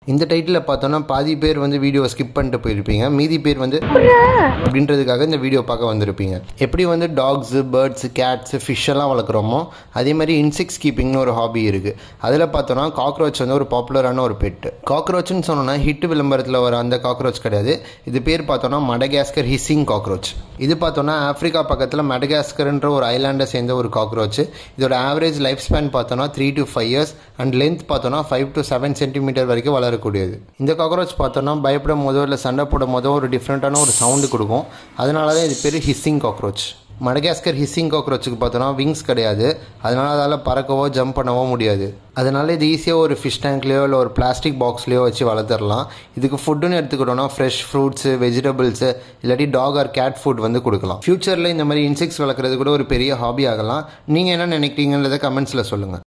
இந்த டைட்டில் பார்த்தோன்னா பாதி பேர் வந்து வீடியோவை ஸ்கிப் பண்ணிட்டு போயிருப்பீங்க மீதி பேர் வந்து அப்படின்றதுக்காக இந்த வீடியோ பார்க்க வந்திருப்பீங்க எப்படி வந்து டாக்ஸு பேர்ட்ஸு கேட்ஸு ஃபிஷ் எல்லாம் வளர்க்குறோமோ அதே மாதிரி இன்செக்ட்ஸ் கீப்பிங்னு ஒரு ஹாபி இருக்குது அதில் பார்த்தோன்னா காக்ரோச் வந்து ஒரு பாப்புலரான ஒரு பெட்டு காக்ரோச்னு சொன்னோன்னா ஹிட் விளம்பரத்தில் வர அந்த காக்ரோச் கிடையாது இது பேர் பார்த்தோன்னா மடகாஸ்கர் ஹிஸ்ஸிங் காக்ரோச் இது பார்த்தோன்னா ஆஃப்ரிக்கா பக்கத்தில் மடகாஸ்கர்ன்ற ஒரு ஐலாண்டை சேர்ந்த ஒரு காக்ரோச் இதோட ஆவரேஜ் லைஃப் ஸ்பேன் பார்த்தோன்னா three to five years and length பார்த்தோன்னா ஃபைவ் டு செவன் சென்டிமீட்டர் வரைக்கும் வளரக்கூடியது இந்த காக்ரோச் பார்த்தோன்னா பயப்படும் போதோ இல்லை சண்டை போடும் போதோ ஒரு டிஃப்ரெண்ட்டான ஒரு சவுண்டு கொடுக்கும் அதனால தான் இது பேர் ஹிஸ்ஸிங் காக்ரோச் மடகாஸ்கர் ஹிஸ்ஸிங் காக்ரோச்சுக்கு பார்த்தோன்னா விங்ஸ் கிடையாது அதனால அதால் பறக்கவோ ஜம்ப் பண்ணவோ முடியாது அதனால இது ஈஸியாக ஒரு ஃபிஷ் டேங்க்லேயோ இல்லை ஒரு பிளாஸ்டிக் பாக்ஸ்லேயோ வச்சு வளர்த்துடலாம் இதுக்கு ஃபுட்டுன்னு எடுத்துக்கிட்டோம்னா ஃப்ரெஷ் ஃப்ரூட்ஸு வெஜிடபிள்ஸு இல்லாட்டி டாக் ஆர் கேட் ஃபுட் வந்து கொடுக்கலாம் ஃப்யூச்சரில் இந்த மாதிரி இன்செக்ட்ஸ் வளர்க்குறது கூட ஒரு பெரிய ஹாபி ஆகலாம் நீங்கள் என்ன நினைக்கிறீங்கன்றதை கமெண்ட்ஸில் சொல்லுங்கள்